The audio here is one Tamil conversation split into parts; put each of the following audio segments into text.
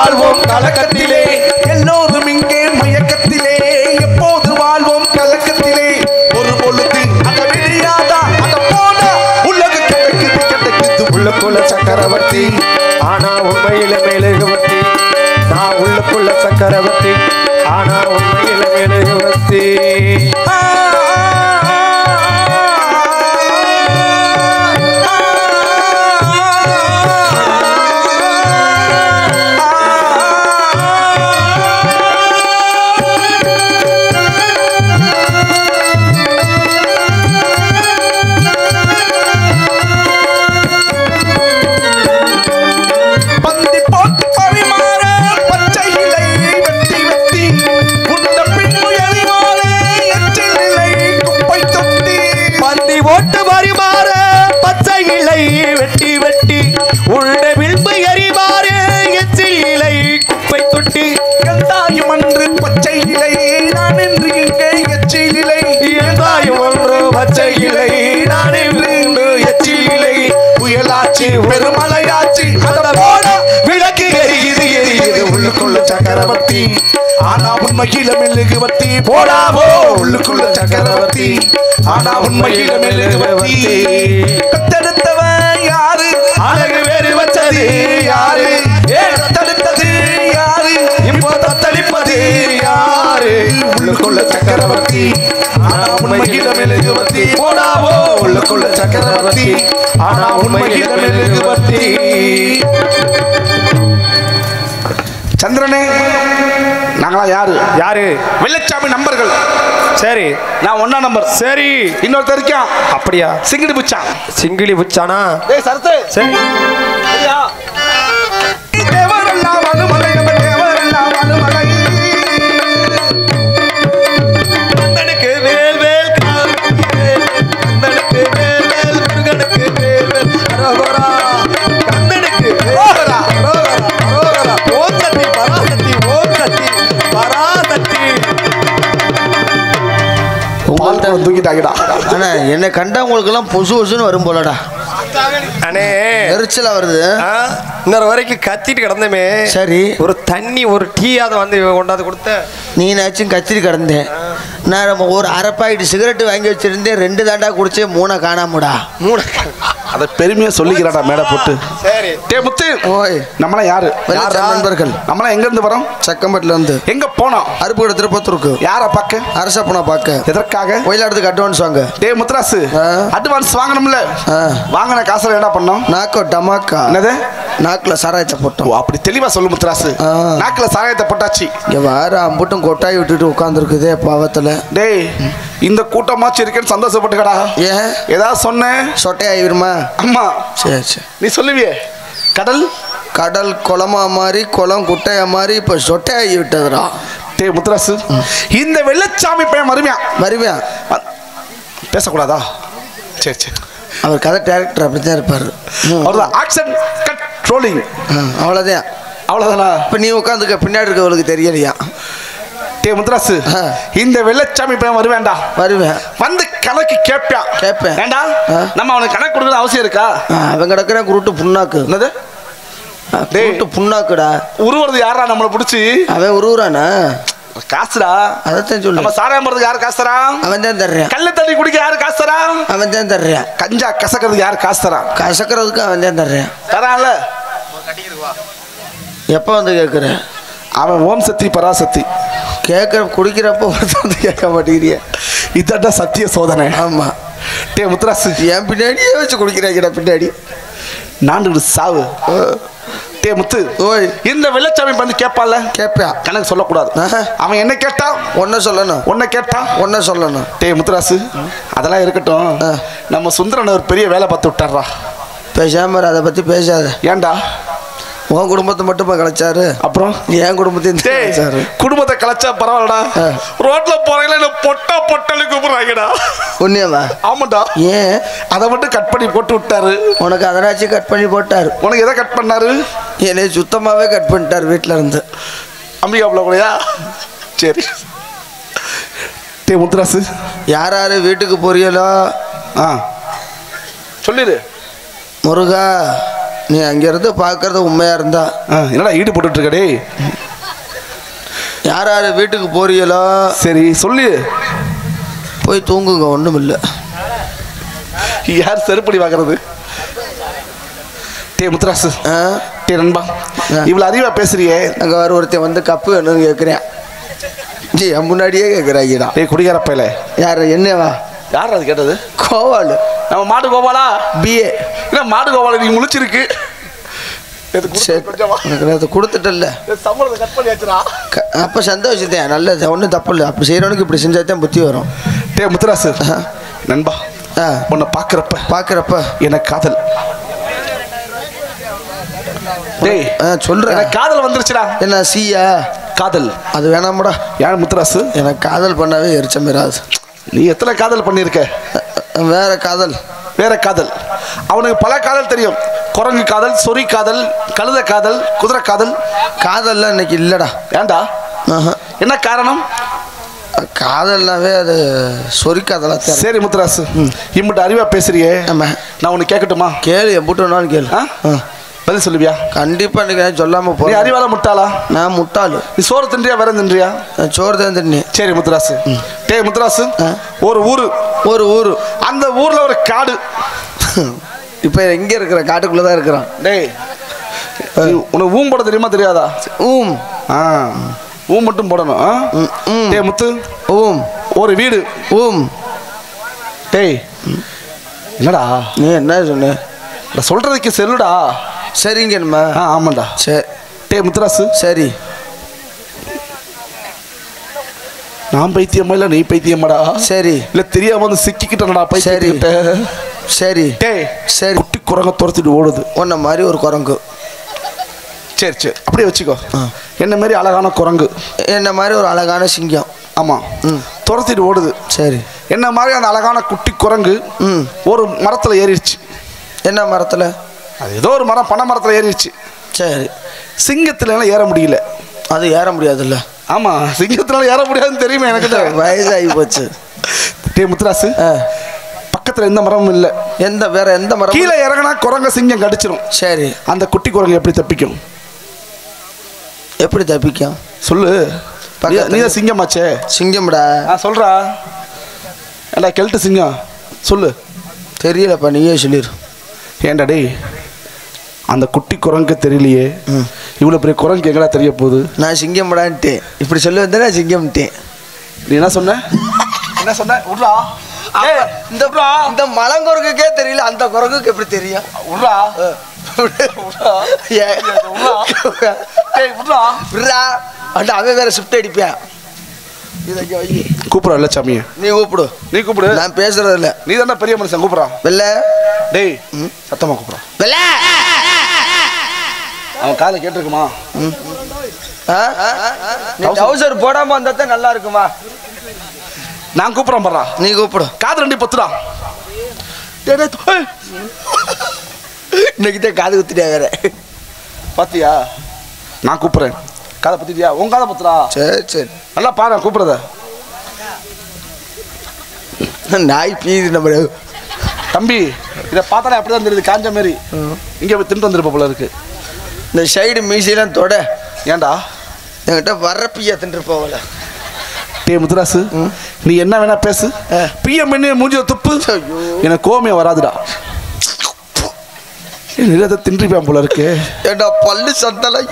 வாழ்வோம் கலக்கத்திலே எல்லோரும் இங்கே மயக்கத்திலே எப்போது வாழ்வோம் கலக்கத்திலே ஒரு பொழுது அத விடியாதா அத போன உலக கிடைக்குது கிடைக்குது உள்ளுக்குள்ள சக்கரவர்த்தி ஆனா உண்மையில மேலுகவர்த்தி நான் உள்ளுக்குள்ள சக்கரவர்த்தி ஆனா உண்மையில மேலுகவர்த்தி பந்தி போட்டு பரிமாற பச்சை இலை வெட்டி வெட்டி உண்ட பின்பு எரிவாளே எச்சில் இலை குப்பை தொட்டி பந்தி ஓட்டு பரிமாற பச்சை இலை வெட்டி வெட்டி உள்ள வில்பு எறிமாறு எச்சில் இலை குப்பை தொட்டி எந்தாயும் அன்று பச்சை இலை நான் என்று இங்கே எச்சில் இலை இருந்தாயும் ஒன்று பச்சை இலை நான் என்று இன்று எச்சில் இலை புயலாச்சு பெருமழையாச்சு அந்த போட விளக்கு எரியுது எரியுது உள்ளுக்குள்ள சக்கரவர்த்தி ஆனா உண்மையில மெழுகுவர்த்தி போடாவோ உள்ளுக்குள்ள சக்கரவர்த்தி ஆனா உண்மையில மெழுகுவர்த்தி தத்தெடுத்தவன் யாரு அழகு வேறு வச்சது யாரு ஏ தத்தெடுத்தது யாரு இப்போ தத்தளிப்பது யாரு உள்ளுக்குள்ள சக்கரவர்த்தி ஆனா உண்மையில மெழுகுவர்த்தி போடாவோ உள்ளுக்குள்ள சக்கரவர்த்தி ஆனா உண்மையில மெழுகுவர்த்தி சந்திரனே நாங்களா யாரு யாரு வெள்ளச்சாமி நம்பர்கள் சரி நான் ஒன்னா நம்பர் சரி இன்னொருத்தர் இருக்கான் அப்படியா சிங்கிடி புச்சான் சிங்கிளி புச்சானா டேய் சரத்து சரி தேவரெல்லாம் அனுமலை நம்ம தேவரெல்லாம் அனுமலை கந்தனுக்கு வேல் வேல் காவலுக்கு வேல் கந்தனுக்கு வேல் வேல் முருகனுக்கு வேல் வேல் அரோகரா கந்தனுக்கு வேல் அரோகரா. அரோகரா அரோகரா ஓம் சக்தி பராசக்தி ஓம் சக்தி பராசக்தி பால் குடம் தூக்கிட்டாங்கடா அண்ணா என்னை கண்டா உங்களுக்கு எல்லாம் பொசு பொசுன்னு வரும் போலடா அண்ணே எரிச்சலா வருது ஆ, இன்னொரு வரைக்கும் கத்திட்டு கிடந்தமே சரி ஒரு தண்ணி ஒரு டீயாவது வந்து கொண்டாந்து கொடுத்த நீனாச்சும் கத்திரி கிடந்தேன் நான் நம்ம ஒரு அரை பாக்கெட் சிகரெட் வாங்கி வச்சிருந்தேன் ரெண்டு தாண்டா குடிச்சேன் மூணை காணாமடா மூணு அத பெருமையா சொல்லிக்கிறாடா மேடை போட்டு சரி டே முத்து ஓய் நம்மளாம் யாரு வெள்ளச்சாமி நண்பர்கள் நம்மளாம் எங்க இருந்து வரோம் சக்கம்பட்டில இருந்து எங்க போனோம் அருப்புக்கடை திருப்பத்தூருக்கு யார பாக்க அரசப்பனை பார்க்க எதற்காக ஒயிலாடத்துக்கு அட்வான்ஸ் வாங்க டே முத்துராசு ஆ. அட்வான்ஸ் வாங்கணும்ல ஆ. வாங்கின காசுல என்ன பண்ணோம் நாக்கோ டமாக்கா என்னது நாக்கில் சாராயத்தை ஓ போட்டோம் அப்படி தெளிவா சொல்லு முத்துராசு ஆ. நாக்குல சாராயத்தை போட்டாச்சு இங்க வார அம்புட்டும் கொட்டாய் விட்டுட்டு உட்காந்துருக்குதே பாவத்தில் டேய் இந்த கூட்டமாச்சு இருக்கேன்னு சந்தோஷப்பட்டுக்கடா ஏன் ஏதாவது சொன்னேன் சொட்டையாயிருமா அம்மா சரி சரி நீ சொல்லுவியே கடல் கடல் குளமா மாதிரி குளம் குட்டையா மாதிரி இப்போ சொட்டையாகி விட்டதுடா டே முத்துராசு இந்த வெள்ளச்சாமி பையன் மருமையான் வருவியா பேசக்கூடாதா சரி சரி அவர் கதை டேரக்டர் அப்படித்தான் இருப்பார் அவ்வளோதான் ஆக்ஷன் கட் ரோலிங் அவ்வளோதான் அவ்வளோதானா இப்போ நீ உட்காந்துக்க பின்னாடி இருக்கவளுக்கு தெரியலையா டே முத்துராசு ஆ. இந்த வெள்ளச்சாமி பையன் வருவேன்டா வருவேன் வந்து கணக்கு கேட்பான் கேட்பேன். ஏண்டா ஆ. நம்ம அவனுக்கு கணக்கு கொடுக்கறது அவசியம் இருக்கா ஆ, அவன் கிடக்குறான் குருட்டு புண்ணாக்கு என்னது ஆ, குருட்டு புண்ணாக்குடா உருவுறது யாரா நம்மளை பிடிச்சி அவன் உருவுறானா காசுடா அதைத்தான் சொல்லு நம்ம சாராயம் போறதுக்கு யாரு காசு தரா அவன் தான் தர்றான் கள்ள தண்ணி குடிக்க யாரு காசு தரா அவன் தான் தர்றான் கஞ்சா கசக்கிறதுக்கு யாரு காசு தரா கசக்கிறதுக்கு அவன் தான் தர்றான் தரான்ல எப்போ வந்து கேட்குற அவன் ஓம் சக்தி பராசக்தி கேட்குற குடிக்கிறப்போ ஒருத்தன் வந்து கேட்க மாட்டேங்கிறிய இதாண்டா சத்திய சோதனை ஆமாம் டே முத்துராசு என் பின்னாடியே வச்சு குடிக்கிறாங்கடா பின்னாடி நான்கு சாவு டே முத்து ஓய் இந்த வெள்ளச்சாமி வந்து கேட்பான்ல கேட்பேன் கணக்கு சொல்லக்கூடாது ஆஹா. அவன் என்ன கேட்டா ஒன்றை சொல்லணும் உன்னை கேட்டா ஒன்றை சொல்லணும் டே முத்துராசு அதெல்லாம் இருக்கட்டும் ஆ. நம்ம சுந்தரன் ஒரு பெரிய வேலை பார்த்து விட்டாரா பேசாம அதை பற்றி பேசாத ஏன்டா உன் குடும்பத்தை மட்டுமா கலைச்சாரு அப்புறம் என் குடும்பத்தையும் டேய் கலைச்சாரு குடும்பத்தை கலைச்சா பரவாயில்லடா ஆ. ரோட்ல போறீங்களா என்ன பொட்டா பொட்டலு கூப்பிடுறாங்கடா உண்மையாவா ஆமாண்டா ஏன் அதை மட்டும் கட் பண்ணி போட்டு விட்டாரு உனக்கு அதனாச்சும் கட் பண்ணி போட்டார் உனக்கு எதை கட் பண்ணாரு என்னை சுத்தமாகவே கட் பண்ணிட்டார் வீட்டில் இருந்து அம்பிகாப்புல கூடயா சரி டே முத்துராசு யார் யார் வீட்டுக்கு போறீங்களோ ஆ சொல்லிடு முருகா நீ அங்கிருந்து பார்க்கறது உண்மையா இருந்தா ஆ, என்னடா ஈடு போட்டுட்டு இருக்க டேய் யார் யார் வீட்டுக்கு போறீங்களோ சரி சொல்லு போய் தூங்குங்க ஒன்றும் இல்லை யார் செருப்படி வாங்குறது டே முத்துராசு ஆ டே நண்பா ஆ. இவ்வளவு அறிவா பேசுறியே அங்கே வர ஒருத்தன் வந்து கப்பு வேணும்னு கேட்குறேன் ஜி என் முன்னாடியே கேட்குறாங்கடா டே குடிகார பையல யார் என்னவா யார் அது கேட்டது கோவால் நம்ம மாட்டு கோபாலா பிஏ இல்ல மாட்டு கோபாலா நீ முழிச்சிருக்கு இது கொடுத்து சரி கொஞ்சமா. எனக்கு அதை கொடுத்துட்டல்ல இது சம்பளத்தை கட் பண்ணியாச்சுடா க- அப்போ சந்தோஷத்தேன் நல்லது ஒன்றும் தப்பு இல்லை அப்போ செய்கிறவனுக்கு இப்படி செஞ்சால் தான் புத்தி வரும் டே முத்துராசு நண்பா ஆ உன்னை பார்க்குறப்ப பார்க்குறப்ப எனக்கு காதல் டேய் ஆ சொல்கிறேன் எனக்கு காதல் வந்துருச்சுடா என்ன சீயா காதல் அது வேணாமடா யார் முத்துராசு எனக்கு காதல் பண்ணவே எரிச்சம் பெறாது நீ எத்தனை காதல் பண்ணியிருக்க வேற காதல் வேற காதல் அவனுக்கு பல காதல் தெரியும் குரங்கு காதல் சொறி காதல் கழுத காதல் குதிரை காதல் காதல்லாம் இன்னைக்கு இல்லைடா ஏன்டா ஆஹா. என்ன காரணம் காதல்னாவே அது சொறி காதலா தேவை சரி முத்துராசு இம்மிட்ட அறிவா பேசுறியே ஆமா நான் உனக்கு கேட்கட்டுமா கேளு எம்புட்டு வேணாலும் கேளு ஆ? ஆ. பதில் சொல்லுவியா கண்டிப்பா இன்னைக்கு நான் சொல்லாம நீ போறேன் அறிவால முட்டாளா நான் முட்டாளு நீ சோறு தின்றியா வேற தின்றியா நான் சோறு தான் தின்னேன் சரி முத்துராசு டேய் முத்துராசு ஆ. ஒரு ஊரு ஒரு ஊரு அந்த ஊர்ல ஒரு காடு இப்ப எங்க இருக்கிற காட்டுக்குள்ள தான் இருக்கிறான் டேய் நீ உனக்கு ஊம் போட தெரியுமா தெரியாதா ஊம் ஆ ஊம் மட்டும் போடணும் ஆ? ம், ம். டேய் முத்து ஊம் ஒரு வீடு ஊம் டேய் என்னடா நீ என்ன சொன்ன நான் சொல்றதுக்கு செல்லுடா சரிங்கம்மா ஆ ஆமாண்டா சரி டேய் முத்துராசு சரி நான் பைத்தியமா இல்ல நீ பைத்தியமாடா சரி இல்ல தெரியாம வந்து சிக்கிக்கிட்டனடா சரி. பைத்தியக்கிட்ட சரி டேய் சரி குட்டி குரங்க துரத்திட்டு ஓடுது உன்ன மாதிரி ஒரு குரங்கு சரி சரி அப்படியே வச்சுக்கோ ஆ. என்ன மாதிரி அழகான குரங்கு என்ன மாதிரி ஒரு அழகான சிங்கம் ஆமா ம். துரத்திட்டு ஓடுது சரி என்ன மாதிரி அந்த அழகான குட்டி குரங்கு ம் ஒரு மரத்துல ஏறிடுச்சு என்ன மரத்துல அது ஏதோ ஒரு மரம் பனை மரத்துல ஏறிடுச்சு சரி சிங்கத்துல எல்லாம் ஏற முடியல அது ஏற முடியாதுல்ல ஆமா சிங்கத்தினால ஏற முடியாதுன்னு தெரியுமே எனக்கு தான். வயசாகி போச்சு டேய் முத்துராசு ஆ. பக்கத்துல எந்த மரமும் இல்ல எந்த வேற எந்த மரம் கீழே இறங்கினா குரங்க சிங்கம் கடிச்சிரும் சரி அந்த குட்டி குரங்கு எப்படி தப்பிக்கும் எப்படி தப்பிக்கும் சொல்லு பக்கத்துல- நீ தான் சிங்கமாச்சே சிங்கம்டா நான் சொல்றா ஏண்டா கெல்ட்டு சிங்கம் சொல்லு தெரியலப்பா நீயே சொல்லிடு ஏண்டா டேய் அந்த குட்டி குரங்கு தெரியலையே ம். இவ்வளோ பெரிய குரங்கு எங்கடா தெரிய போகுது நான் சிங்கம்டான்ட்டேன் இப்படி சொல்லி வந்தேன் நான் சிங்கம்ட்டேன் நீ என்ன சொன்ன என்ன சொன்ன விட்றா ஏய், இந்த இந்த மலங்குரங்குக்கே தெரியல அந்த குரங்குக்கு எப்படி தெரியும் விட்றா ஏன்? டேய் விட்றா விட்றா. அண்ட் அவன் வேற ஷிஃப்ட் அடிப்பேன் இதை இங்க வை. கூப்பிட்றா இல்லை சாமியை நீ கூப்பிடு நீ கூப்பிடு நான் பேசுறது இல்ல நீ தானே பெரிய மனுஷன் கூப்பிட்றா வெள்ள டேய் சத்தமா கூப்பிட்றா வெள்ள அவன் காதை கேட்டிருக்குமா நீ டவுசர் போடாம வந்தா தான் நல்லா இருக்குமா நான் கூப்பிட்றேன் பாடுறா நீ கூப்பிடு காது ரெண்டு பத்துடா டேய், டேய், ஏய், இன்னைக்கு தான் காது குத்திட்டே வேற பாத்தியா நான் கூப்பிட்றேன் காதை பத்திட்டியா உன் காதை பத்துடா சரி சரி நல்லா பாரு நான் கூப்பிட்றத நாய் பீது நம்ம தம்பி இதை பார்த்தாலே அப்படிதான் தெரியுது காஞ்ச மாதிரி இங்கே போய் தின்ட்டு வந்துருப்ப போல இருக்கு இந்த சைடு மீசையெல்லாம் தொட ஏன்டா என்கிட்ட வர்ற பீயா தின்று போகல டே முத்துராசு நீ என்ன வேணா பேசு பிஎம் என்ன மூஞ்சில துப்பு ஐயோ. எனக்கு கோமே வராதுடா நிறைய தின்றுப்பேன் போல இருக்கு ஏண்டா பல்லு சத்தல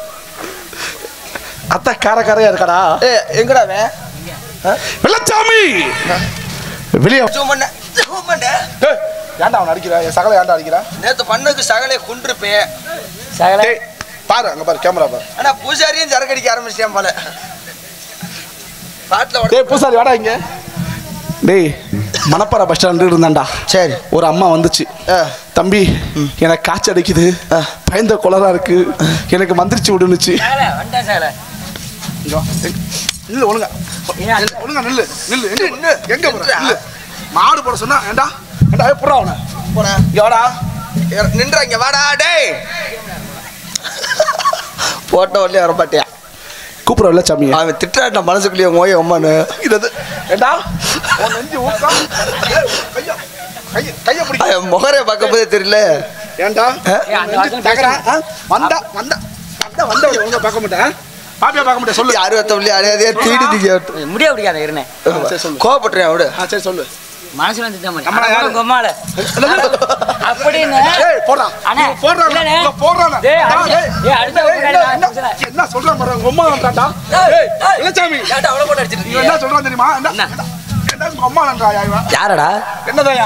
அத்தா கார காரையா இருக்காடா ஏ எங்கடா அவன் வெள்ளச்சாமி வெளியே zoom பண்ண zoom பண்ண ஏய், ஏன்டா அவன் அடிக்கிறா என் சகல ஏன்டா அடிக்கிறா நேத்து பண்ணதுக்கு சகலே குன்றிருப்பேன் டேய், பாரு அங்க பாரு கேமரா பாரு ஆனா பூசாரியும் சரக்கு அடிக்க ஆரம்பிச்சிட்டேன் போல பாட்டில் டேய் பூசாரி வாடா இங்க டேய் மணப்பாறை பஸ் ஸ்டாண்டு இருந்தான்டா சரி ஒரு அம்மா வந்துச்சு ஆ. தம்பி எனக்கு காய்ச்சல் அடிக்குது ஆ. பயந்த குளரா இருக்கு எனக்கு மந்திரிச்சு விடுனுச்சு இங்க வா. எங்க- நில்லு ஒழுங்கா நில்லு, ஒழுங்கா நில்லு நில்லு எங்க நில்லு. எங்க போற நில்லுடா. நில்லு மாடு போட சொன்னா ஏண்டா ஏண்டா ஏய், புறா அவனை போடா இங்க வாடா நின்றா இங்க வாடா டேய் போட்ட உடனே வர மாட்டியா கூப்பிட இல்ல சாமி அவன் திட்டாட்ட மனசுக்குள்ளேயே ஓய அம்மானு இது ஏண்டா உன் நெஞ்சு ஊக்கம் ஏய், கைய கைய கைய பிடிக்க அவன் முகரை பார்க்கும் போதே தெரியல ஏன்டா ஏய், அந்த வாசல் கேக்குறா? ஆ? வந்தா வந்தா வந்தா வந்தா ஒழுங்கா பார்க்க மாட்டேன் பாப்பியா பார்க்க மாட்டேன் சொல்லு அறுபத்தொள்ளி அதே தீடுது கேட்டு முடிய பிடிக்காத இருனே ஆ, சரி சொல்லு கோவப்பட்டுறேன் அவடு ஆ சரி சொல்லு மனசுல வந்து திட்டாம நம்மள யாரு? கொம்மால அப்படின்னு ஏய் போடா அண்ணே, போடுறான் இல்லண்ணே. போடுறான் டேய், அடிச்சு- ஏய், அடிச்சா உட்காரு, என்ன சொல்றான் பாரு உங்க அம்மா வந்தாடா ஏய் இளச்சாமி அவ்வளவு போட்டு அடிச்சிட்டு இவன் என்ன சொல்றான் தெரியுமா என்ன என்ன? என்ன உங்க அம்மா நன்றாயா இவன் யாரடா என்னதாயா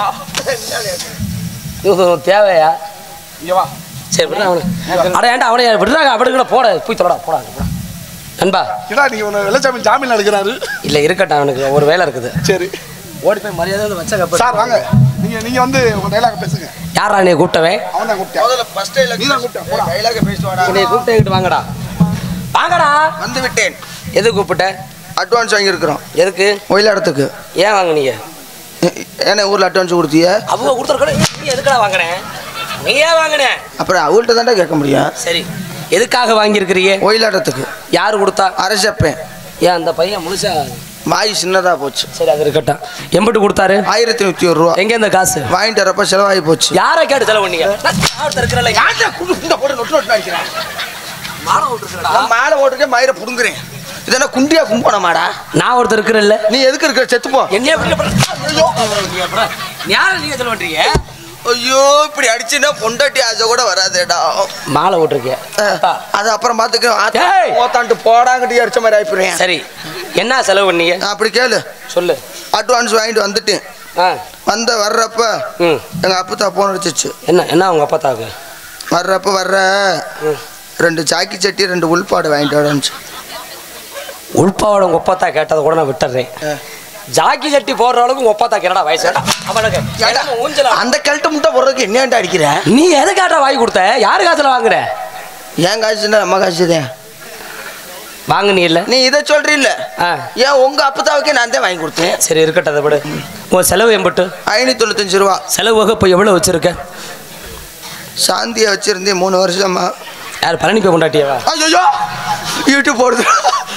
இது தேவையா இங்க வா சரி விடுறா அவனு அட ஏன்டா அவனை விடுறாங்க அவனுக்கு போட போய் தொடடா போடா போடா நண்பா இதா நீங்க உன இளச்சாமி ஜாமீன் எடுக்கிறாரு இல்ல இருக்கட்டும் அவனுக்கு ஒரு வேலை இருக்குது சரி ஓடி போய் மரியாதை வந்து வச்ச கப்பு சார் வாங்க நீங்க நீங்க வந்து உங்க டைலாக் பேசுங்க யாரா நீ கூப்பிட்டவன் அவன் தான் கூப்பிட்டேன் முதல்ல ஃபர்ஸ்ட் நீ தான் கூப்பிட்ட போடா டைலாக பேசிட்டு வாடா உன்னை கூப்பிட்டு வாங்கடா வாங்கடா வந்து விட்டேன் எது கூப்பிட்ட அட்வான்ஸ் வாங்கியிருக்கிறோம் எதுக்கு ஒயிலாடத்துக்கு ஏன் வாங்குனீங்க ஏன்னா ஊரில் அட்வான்ஸ் கொடுத்திய அவங்க கொடுத்துருக்கட நீ எதுக்குடா வாங்கினேன் நீ ஏன் வாங்கின அப்புறம் அவள்கிட்ட தான்டா கேட்க முடியும் சரி எதுக்காக வாங்கியிருக்கிறீங்க ஒயிலாட்டத்துக்கு யார் கொடுத்தா அரசப்பேன் ஏன் அந்த பையன் முழுசா மாய் சின்னதாக போச்சு சரி அது இருக்கட்டும் எம்பிட்டு கொடுத்தாரு ஆயிரத்தி நூற்றி ஒரு ரூபா எங்க இந்த காசு வாங்கிட்டு வரப்ப செலவாகி போச்சு யாரை கேட்டு செலவு பண்ணீங்க நான் இருக்கிறல இந்த போட்டு நொட்டு நொட்டு அடிக்கிறேன் மாலை விட்டுருக்கடா நான் மேலே ஓட்டுக்கே மயிரை புடுங்குறேன் இதென்ன குண்டியா கும்போனமாடா நான் ஒருத்தர் இருக்கிறல்ல நீ எதுக்கு இருக்கிற செத்துப்போ என்னைய எப்படி யாரை நீங்க செலவு பண்றீங்க ஐயோ இப்படி அடிச்சுன்னா பொண்டாட்டி ஆசை கூட வராதேடா மாலை விட்டுருக்கேன் அஹ், அது அப்புறம் பார்த்துக்க ஏய்! ஓத்தாண்டு போடாங்கட்டி அடிச்ச மாதிரி ஆயிப்பிடுறேன் சரி என்ன செலவு பண்ணீங்க அப்படி கேளு சொல்லு அட்வான்ஸ் வாங்கிட்டு வந்துட்டேன் ஆ வந்த வர்றப்ப ம் எங்கள் அப்பத்தா போன் அடிச்சிச்சு என்ன என்ன உங்க அப்பா தாக்கு வர்றப்ப வர்ற ம். ரெண்டு சாக்கி சட்டி ரெண்டு உள்பாடு வாங்கிட்டு வரேன்னு உள்பாவோட உங்க ஒப்பத்தா கேட்டதை கூட நான் விட்டுறேன் ஜாக்கி சட்டி போடுற அளவுக்கு உங்க ஒப்பத்தா கேட்டா வயசு அவனுக்கு என்னமோ ஊஞ்சலா அந்த கழட்டு முட்டை போடுறதுக்கு என்னேன்டா அடிக்கிற நீ எது கேட்டா வாங்கி கொடுத்த யாரு காசுல வாங்குற ஏன் காசுன்னா நம்ம காசுதேன் வாங்குனீ இல்ல நீ இதை சொல்றீல்ல ஆ ஏன் உங்க அப்பத்தாவுக்கே நான் தான் வாங்கி கொடுத்தேன் சரி இருக்கட்டும் அதை விடு உன் செலவு எம்பட்டு ஐநூத்தி தொண்ணூத்தஞ்சு ரூபா செலவு வகை இப்போ எவ்வளோ வச்சிருக்க சாந்தியை வச்சிருந்தேன் மூணு வருஷமா யார் பழனி போய் கொண்டாட்டியவா ஐயோ யூடியூப் போடுது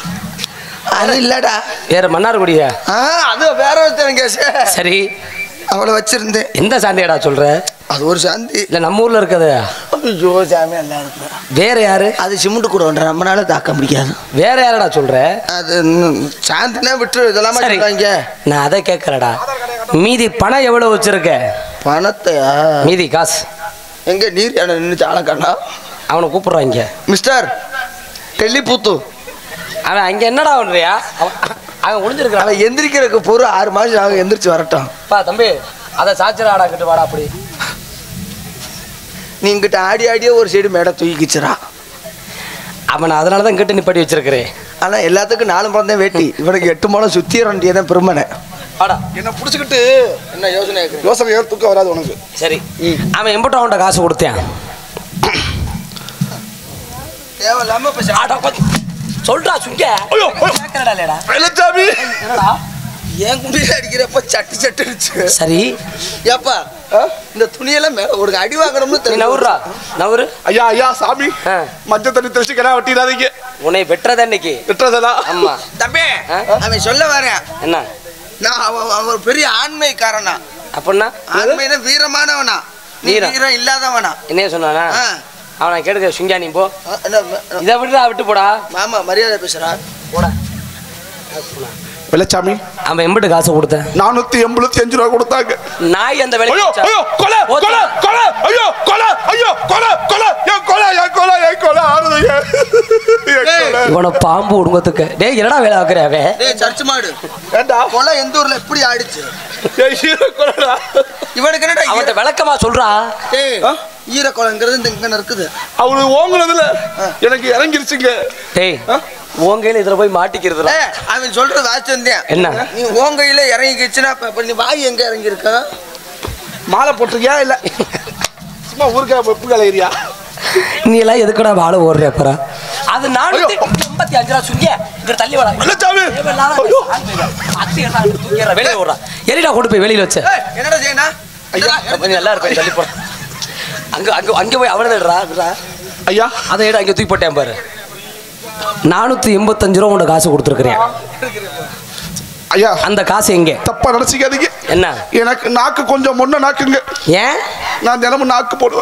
அது இல்லடா வேற மன்னார்குடியா ஆ அது வேற ஒருத்தன் கேஸ் சரி அவளை வச்சிருந்தேன் எந்த சாந்தியடா சொல்ற அது ஒரு சாந்தி இல்ல நம்ம ஊர்ல இருக்குது ஐயோ சாமி நல்லா இருக்கு வேற யாரு அது சிமெண்ட் கூட ஒன்றா நம்மளால தாக்க முடியாது வேற யாரடா சொல்ற அது இன்னும் சாந்தினா விட்டு இதெல்லாம் சரி சொல்றாங்க நான் அதை கேட்கறடா மீதி பணம் எவ்வளவு வச்சிருக்க பணத்தையா மீதி காசு எங்க நீர் யானை நின்று ஆளக்கண்ணா அவனை கூப்பிடுறாங்க மிஸ்டர் டெல்லிபூத்து அவன் அங்க என்னடா பண்றியா அவன் அவன் ஒளிஞ்சிருக்கிறான் அவன் எந்திரிக்கிறதுக்கு பொறு ஆறு மாசம் ஆகும் எந்திரிச்சு வரட்டும் பா தம்பி அதை சாச்சிராடா கிட்ட வாடா அப்படி நீ இங்கிட்ட ஆடி ஆடியே ஒரு சைடு மேடை தூக்கிச்சுரா அவனை அதனால தான் கிட்ட நிப்பாட்டி வச்சிருக்கிறேன் ஆனா எல்லாத்துக்கும் நாலு பிறந்தேன் வேட்டி இவனுக்கு எட்டு மூலம் சுத்திர வேண்டியதான் பெருமனை வாடா என்ன புடிச்சுக்கிட்டு என்ன யோசனை யோசனை ஏன் தூக்கம் வராது உனக்கு சரி அவன் எம்பிட்டு அவன்கிட்ட காசு கொடுத்தேன் தேவையில்லாம இப்ப ஆடா, கொஞ்சம் சொல்றா சுங்க ஐயோ, ஐயோ. கேட்கறடா இல்லடா வெள்ளச்சாமி என்னடா ஏன் குண்டியில அடிக்கிறப்ப சட்டு சட்டு இருந்துச்சு சரி ஏப்பா இந்த துணியெல்லாம் மேல ஒரு அடி வாங்கணும்னு நீ தெரியும் நவுறா நவுறு ஐயா ஐயா சாமி ஆ. மஞ்சள் தண்ணி தெளிச்சு கிடா வெட்டிடாதீங்க உன்னை வெட்டுறத இன்னைக்கு வெட்டுறதெல்லாம் ஆமா தம்பி ஆ? அவன் சொல்ல வரேன் என்ன நான் அவன் அவன் ஒரு பெரிய ஆண்மைக்காரனா அப்படின்னா ஆண்மைனா வீரமானவனா நீ வீரம். வீரம் இல்லாதவனா என்னைய சொன்னானா ஆ. அவனை கேடுக்க சுங்கா நீ போ ஆ, என்ன, இதை விட்டுடா விட்டு போடா மாமா மரியாதை பேசுறா போடா வெள்ளச்சாமி அவன் எம்பிட்டு காசு கொடுத்தேன் நானூத்தி எண்பத்தி அஞ்சு ரூபா கொடுத்தாங்க நாய் அந்த ஐயோ வேலைக்கு ஐயோ கொலை கொலை கொலை ஐயோ கொலை ஐயோ கொலை கொலை என் கொலை என் கொலை என் கொலை ஆறுது என் கொலை. இவனை பாம்பு உடுங்கத்துக்கு டேய் என்னடா வேலை வைக்கிற அவன் டேய் சர்ச்சு மாடு ஏண்டா கொலை எந்த ஊர்ல எப்படி ஆடிச்சு என் ஹீரோ கொலைடா இவனுக்கு என்னடா அவன்கிட்ட ஈர- விளக்கமா சொல்றா டேய் ஆ? ஈரக்குளங்கிறது இந்த இங்க இருக்குது அவரு ஓங்குனதுல எனக்கு இறங்கிருச்சுங்க டேய் ஆ? உன் கையில இதுல போய் மாட்டிக்கிறதுடா ஏய், அவன் சொல்றது வாசி வந்தேன் என்ன? நீ உன் கையில இறங்கிக்கிச்சுன்னா அப்ப அப்ப நீ வாய் எங்க இறங்கி இருக்க மாலை போட்டிருக்கியா இல்ல சும்மா ஊருக்கா வெப்பு கலையிறியா நீ எல்லாம் எதுக்குடா வாழ ஓடுற அப்புறம் அது நானூத்தி எண்பத்தி அஞ்சு ரூபா சுங்க இங்க தள்ளி வாடா வெள்ளச்சாமி தேவையில்லாத ஐயோ அத்தி என்ன தூக்கிடுறா வெளியே ஓடுறா எரிடா கொண்டு போய் வெளியில வச்ச ஏய், என்னடா செய்யணும் ஐயா. கொஞ்சம் நல்லா இருப்பேன் தள்ளி போட அங்க அங்க அங்க போய் அவனை தடுறா விட்றா. ஐயா அதை எடு அங்க தூக்கி போட்டேன் பாரு நானூத்தி எண்பத்தஞ்சு ரூபா உனக்கு காசு கொடுத்துருக்கிறேன் ஐயா அந்த காசு எங்க தப்பா நினைச்சுக்காதீங்க என்ன எனக்கு நாக்கு கொஞ்சம் முன்ன நாக்குங்க ஏன் நான் தினமும் நாக்கு போடுவாங்க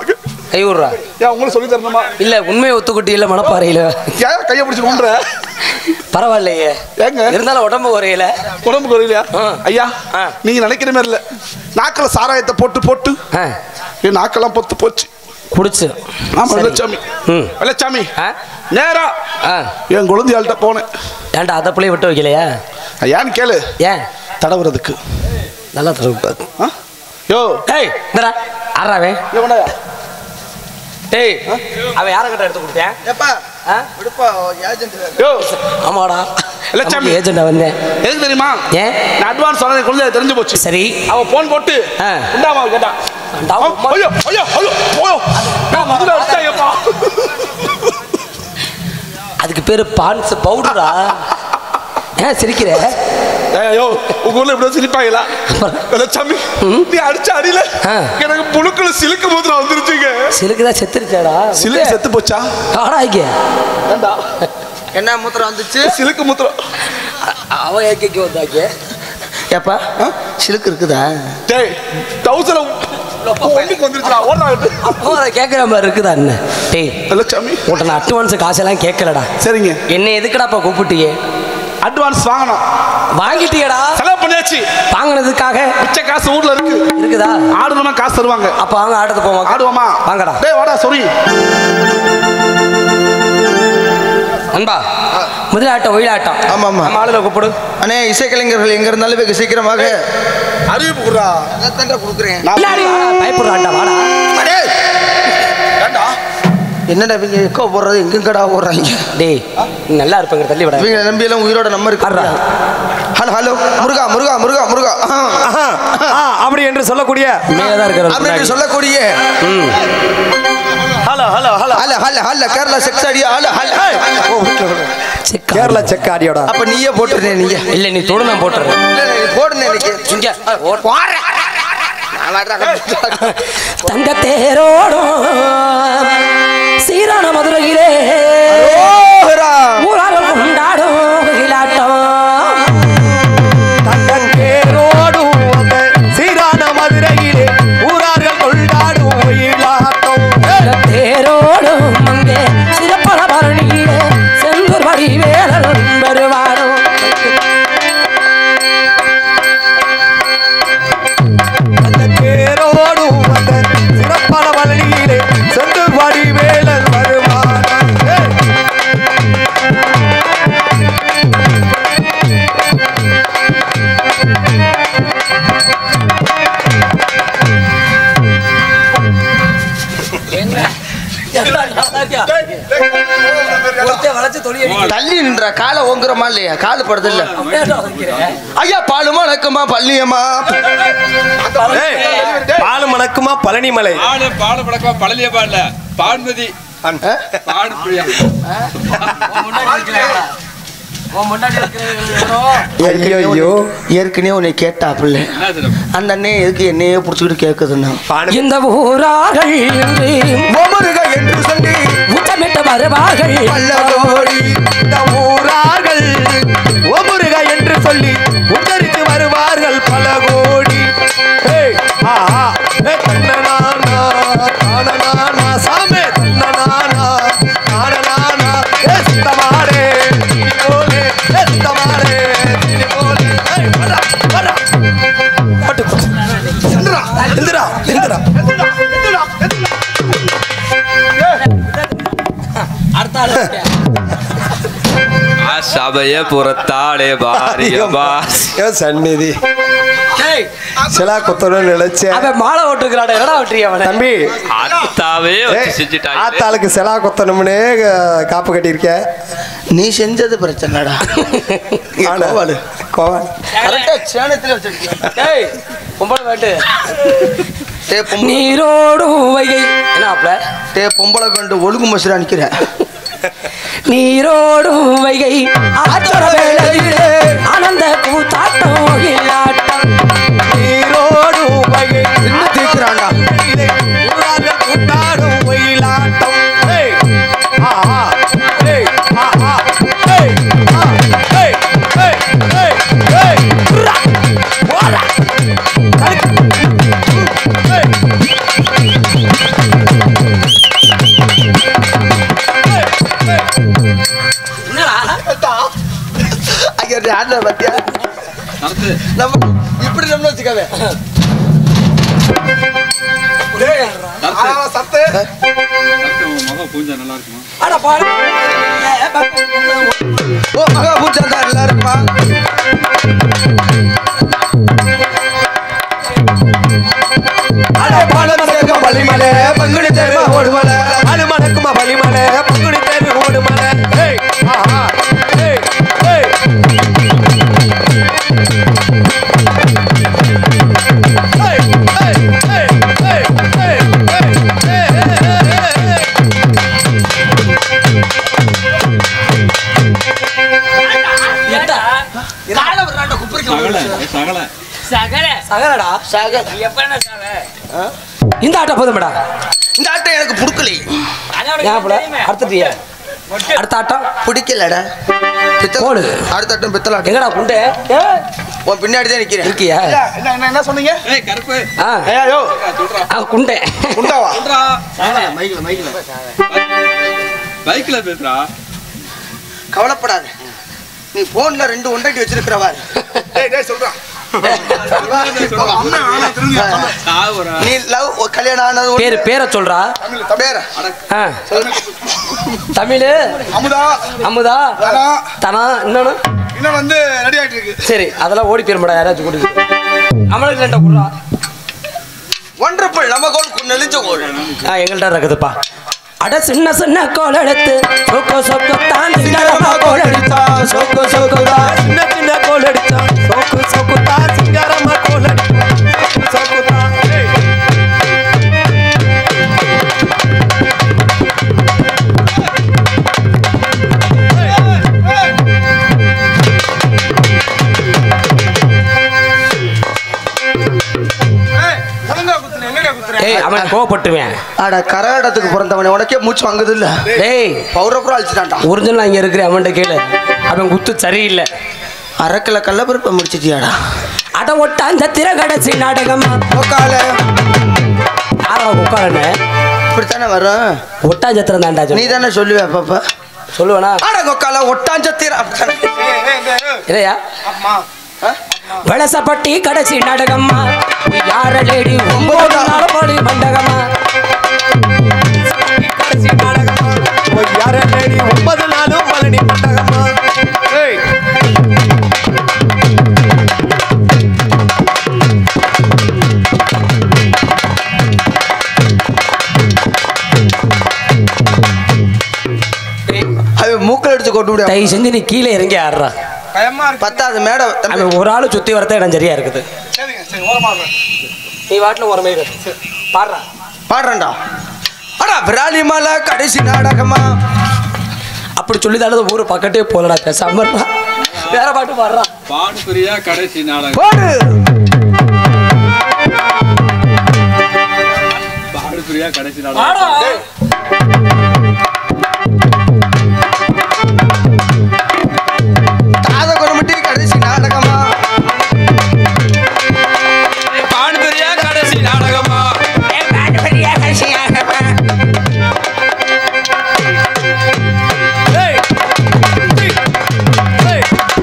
கை விடுறா ஏன் உங்களுக்கு சொல்லி தரணுமா இல்ல உண்மையை ஒத்துக்குட்டி இல்ல மனப்பாறையில ஏன் கையை பிடிச்சி கொண்டுற பரவாயில்லையே ஏங்க இருந்தாலும் உடம்பு குறையல உடம்பு குறையிலையா ஆ. ஐயா ஆ. நீங்க நினைக்கிற மாதிரி இல்ல நாக்கில் சாராயத்தை போட்டு போட்டு ஆ, என் நாக்கெல்லாம் பொத்து போச்சு குடிச்சு ஆமா சரி. வெள்ளச்சாமி ம். வெள்ளச்சாமி ஆ? நேரா ஆ. என் குழந்தையாள்கிட்ட போனேன் ஏன்டா அதை பிள்ளைய விட்டு வைக்கலையா ஏன்னு கேளு ஏன் தடவுறதுக்கு நல்லா தருவு ஆ? யோ ஏய் இந்தடா ஆறாவே எவனா ஏய் அவன் யாரை கிட்ட எடுத்து கொடுத்தேன் ஏப்பா ஆ? விடுப்பா ஏஜென்ட் யோ ஆமாடா இல்ல, சாமி. ஏஜெண்டா வந்தேன் எதுக்கு தெரியுமா ஏன் நான் அட்வான்ஸ் சொன்னது குழந்தை தெரிஞ்சு போச்சு சரி அவ போன் போட்டு ஆ. உண்டாமா கேட்டான் அண்டா, உம்மா. ஐயோ ஐயோ ஐயோ ஐயோ நான் முதல்ல அடிச்சாயப்பா அதுக்கு பேரு பான்ஸ் பவுடரா ஏன் சிரிக்கிற ஐயோ உங்க ஊர்ல இப்படி சிரிப்பாங்களா வெள்ளச்சாமி நீ அடிச்ச அடியில ஆ. எனக்கு புழுக்கள் சிலுக்கு மூத்திரம் வந்துருச்சுங்க சிலுக்குதான் செத்துருச்சாடா சிலுக்கு செத்து போச்சா ஆடாய்க்க ஏண்டா என்ன மூத்திரம் வந்துச்சு சிலுக்கு மூத்திரம் அவன் ஏக்கைக்கு வந்தாக்க ஏப்பா சிலுக்கு இருக்குதா டேய் தௌசண்ட் ஒண்ணுக்கு வந்துருச்சுடா ஓடா அப்போ அதை கேட்குற மாதிரி இருக்குதா என்ன டேய் வெள்ளச்சாமி உன்ட்ட நான் அட்வான்ஸ் காசெல்லாம் கேட்கலடா சரிங்க என்ன எதுக்குடாப்பா கூப்பிட்டியே அட்வான்ஸ் வாங்கணும் வாங்கிட்டியடா செலவு பண்ணியாச்சு வாங்கினதுக்காக மிச்ச காசு ஊர்ல இருக்கு இருக்குதா ஆடுனோமா காசு தருவாங்க அப்ப வாங்க ஆட்டத்து போவோம் ஆடுவோமா வாங்கடா டேய் வாடா சொரி அன்பா முதலாட்டம் ஒயிலாட்டம் ஆமா, ஆமா. நம்ம ஆளுல கூப்பிடு அண்ணே இசைக்கலைஞர்கள் எங்க இருந்தாலும் வெகு சீக்கிரமாக அறிவிப்பு குடுறா அதைத்தான்டா கொடுக்குறேன் பின்னாடி வாடா, பயப்படுறான்டா வாடா அடே! என்னடா இவங்க எக்கோ போடுறது எங்கெங்கடா போடுறாங்க டேய் நீ நல்லா இருப்பேங்க தள்ளி விட இவங்க நம்பி எல்லாம் உயிரோட நம்ம இருக்கு அட்ரா. ஹலோ ஹலோ முருகா முருகா முருகா முருகா ஆ. ஆஹா, ஆ, அப்படி என்று சொல்லக்கூடிய மேலதான் அப்படின்னு இருக்கிற சொல்லக்கூடிய ஹலோ ஹலோ ஹலோ ஹல ஹல ஹல கேரளா செக்ஸ் அடியா ஹல ஹல கேரளா செக்காடியோட அப்ப நீயே போட்டுருந்தேன் நீங்க இல்ல நீ தொடு நான் போட்டுறேன் இல்ல, இல்ல, நீ போடுனே இன்னைக்கு இங்க ஓ- நான் வர்றேன். தங்க தேரோடும் சீரான மதுரையிலே ஓஹரா. ஊரார்கள் கொண்டாடும் ஒயிலாட்டம் தங்கத்தேரோடும் அந்த சீரான மதுரையிலே ஊரார்கள் கொண்டாடும் ஒயிலாட்டம் தங்க தேரோடும் அங்கே சிறப்பான பரணியிலே செந்தூர் வடிவேலன் வருவாரோ தங்கத்தேரோடும் அந்த சிறப்பான பழனியிலே சென்று பாடி வேலன் வருவான் ஏய். வளைச்சு தொழில் தள்ளி நின்றா காலை ஓங்குறமா இல்லையா காலு படுது இல்ல ஐயா பாலுமா நக்குமா பள்ளியம்மா ஏய், பாலு மணக்குமா பழனிமலை பாடு பாடு பழக்கமா பழனிய பாடல பாடுமதி பாடு பிரியா ஐயோ ஐயோ ஏற்கனவே உன்னை கேட்டா பிள்ளை என்ன சொல்ல அந்த அண்ணன் எதுக்கு என்னையே புடிச்சுக்கிட்டு கேக்குதுன்னா பானு இந்த ஊரார்கள் இன்று ஓமருக என்று சொல்லி முத்தமிட்டு வருவார்கள் பல்லகோடி இந்த ஊரார்கள் ஓமுருக என்று சொல்லி உத்தரித்து வருவார்கள் பல கோடி ஏய், ஆஹா, ஏய், தன்னனானா, தானனானா, சாமி, தன்னனானா, தானனானா, ஏய், சித்தமாடே, சிரி போலே, ஏய், சித்தமாடே, சிரி போலே. ஏய், வர்றா, வர்றா. பாட்டு, பாட்டு. எந்திரா, எந்திரா, எந்திரா. எந்திரா, எந்திரா, எந்திரா. அடுத்த ஆளு ஆ சபைய புறத்தாளே பாரியபா ஐயோ, சந்நிதி சிலா குத்தணும்னு நினைச்சேன் அவன் மாலை ஓட்டுக்கிறாட என்னடா ஓட்டுறீ அவனை தம்பி ஆத்தாவே வச்சு ஏய், செஞ்சுட்டாங்க ஆத்தாளுக்கு செலா குத்தணும்னு அஹ், காப்பு கட்டியிருக்க நீ செஞ்சது பிரச்சனைடா இங்க ஆனா, கோவாலு. கோவால் கரெக்டா சேனத்துல வச்சிருக்கீங்க டேய் பொம்பளை வேட்டு டே பொம்பளை நீரோடும் வைகை என்ன ஆப்ல டே பொம்பளை பேண்டு ஒழுங்கு மசுரா நிக்கிற நீரோடும் வைகை ஆச்சர வேளையிலே ஆனந்த கூத்தாட்டம் ஒயிலாட்டம் நீரோடு வகை என்ன தீர்க்கிறான்டா ஊரார்கள் கூட்டாடும் ஒயிலாட்டம் ஏய், ஆஹா, ஏய், ஆஹா, ஏய், ஆ, ஏய், ஏய், ஏய், ஏய், உர்ரா, ஓடா, தடுக்கு, ஏய். நம்ம இப்படி நம்ம வச்சுக்கவே சத்து உன் மகன் பூஞ்சா நல்லா இருக்குமா அட பாரு ஓ மகா பூஜா தான் எல்லாருக்குமா அட பாலமசேகம் பள்ளிமலை பங்குனி தேர்மா ஓடுமலை அலுமணக்குமா வலிமலை பங்குனி தேர்வு ஓடுமலை ஏய் ஆஹா ஏய் ஏய் ஏய் ஏய் ஏய் ஏய் ஏய் ஏய் ஏய் எட்டா கால விடுறாண்ட குப்பரிக்க சகல சகல சகல சகலடா சாக எப்ப சாவ இந்த ஆட்டோ போதும்டா இந்த ஆட்டம் எனக்கு பிடிக்கலை ஏன் போல அடுத்துட்டியா அடுத்த ஆட்டம் பிடிக்கலடா பித்தளை- போடு. அடுத்த ஆட்டம் பித்தளை ஆட்டம் எங்கடா குண்டே ஏ, உன் பின்னாடி தான் நிக்கிறேன் இருக்கியா என்ன என்ன என்ன சொன்னீங்க ஏய் கருப்பு ஆ ஐயா யோ சொல்றா ஆ, குண்டே உண்டாவா சொல்றா மைக்கில் மைக்கில் பைக்ல பேசுறா கவலைப்படாத நீ போன்ல ரெண்டு ஒன்றடி வச்சிருக்கிறவா டேய் டேய் சொல்றான் சாவுறா நீ லவ் கல்யாணம் ஆனது ஒண்ணு. பேரு பேரை சொல்றா பேர ஆ. தமிழ் அமுதா அமுதா தனா தனா இன்னொன்னு இன்னும் வந்து ரெடி ஆயிட்டு இருக்கு சரி அதெல்லாம் ஓடி போயிருமாடா யாராச்சும் கொடுத்து அமலுக்கு ரெண்டா குடுறா ஒன்றப்பள் நம்ம கோல் நெளிஞ்ச கோல் ஆ எங்கள்கிட்ட இருக்குதுப்பா அட சின்ன சின்ன கோல் எடுத்து சொக்க சொக்க தான் சின்னரமா கோல் எடுத்தா சொக்க சொக்க தான் சின்ன சின்ன கோல் அடிச்சான் சோக்கு சோக்குத்தா சிங்காரமா கோல் அடிச்சான் சோக்குத்தா ஏய் ஏய் அவன் கோவப்பட்டுவேன் அட கரகாட்டத்துக்கு பிறந்தவனே உனக்கே மூச்சு வாங்குது இல்ல டேய் பௌரப்புறம் அழிச்சிட்டான்டா ஒரிஜினல் இங்க இருக்கிற அவன்கிட்ட கேளு அவன் குத்து சரியில்லை அரைக்கில கள்ளப்பருப்பை முடிச்சிட்டியாடா அட ஒட்டாஞ்ச திர கடைசி நாடகமா உக்கால யாரா உட்காரன்னு இப்படித்தானே வரும் ஒட்டாஞ்சத்திரம் தாண்டா நீ சொல்லு. தானே சொல்லுவே அப்பப்ப சொல்லுவேனா அட கொக்கால ஒட்டாஞ்சத்தீர அப்படித்தானே இல்லையா வளசப்பட்டி கடைசி நாடகம்மா யார லேடி ஒன்பது நாள் போலி மண்டகமா கடைசி நாடகமா போய் யார தேடி ஒன்பது நாளும் பழனி மண்டகமா ஏய் அவன் மூக்கில் அடிச்சு கொண்டு விட தயவு செஞ்சு நீ கீழே இறங்கி ஆடுறா பயமா இருக்கு பத்தாவது மேடம் தம்பி, அவன் ஒரு ஆளு சுத்தி வரத்த இடம் சரியா இருக்குது சரிங்க சரி ஓரமா இருங்க. நீ வாட்டில் ஒரு மாதிரி பாடுறா பாடுறேன்டா அடா விராலி மலை கடைசி நாடகமா அப்படி சொல்லிதாலும் ஊரு பக்கத்தே போலடா பேசாம இருடா. வேற பாட்டு பாடுறா பாடு பிரியா கடைசி நாடகம் போடு பாடு பிரியா கடைசி நாடகம் தாத குரமட்டி கடைசி நாடகமா பாடு பிரியா கடைசி நாடகமா ஏய் ஏய்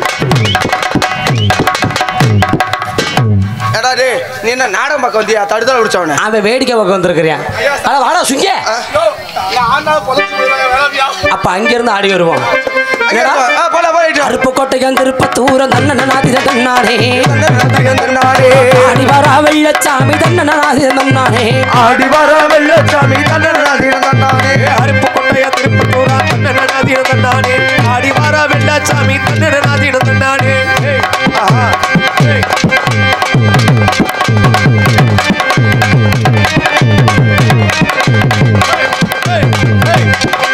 எடா டேய் நீ என்ன நாடகம் பார்க்க வந்தியா தடுதல பிடிச்சவன அவன் வேடிக்கை பக்கம் வந்திருக்கிறியான் அட வாடா சுங்க யோ, என் ஆண்டாள் பொழைச்சு போயிடுவாங்க, வேலையா? அப்ப அங்கிருந்து ஆடி வருவோம் என்னடா? போல போயிட்டு அருப்பு கோட்டையம் திருப்பத்தூரம் தன்னன நாதிர தன்னானே நாடே ஆடி வரா வெள்ளச்சாமி தன்னன நாதிர தன்னானே ஆடி வர வெள்ளச்சாமி தன்னானே அருப்பு கொண்டைய திருப்பத்தூரா தன்னன நாதீன தன்னானே ஆடி வாரா வெள்ளாச்சாமி தன்னன நாதீன தன்னானே ஏய் ஆஹா ஏய் ஏய் ஏய்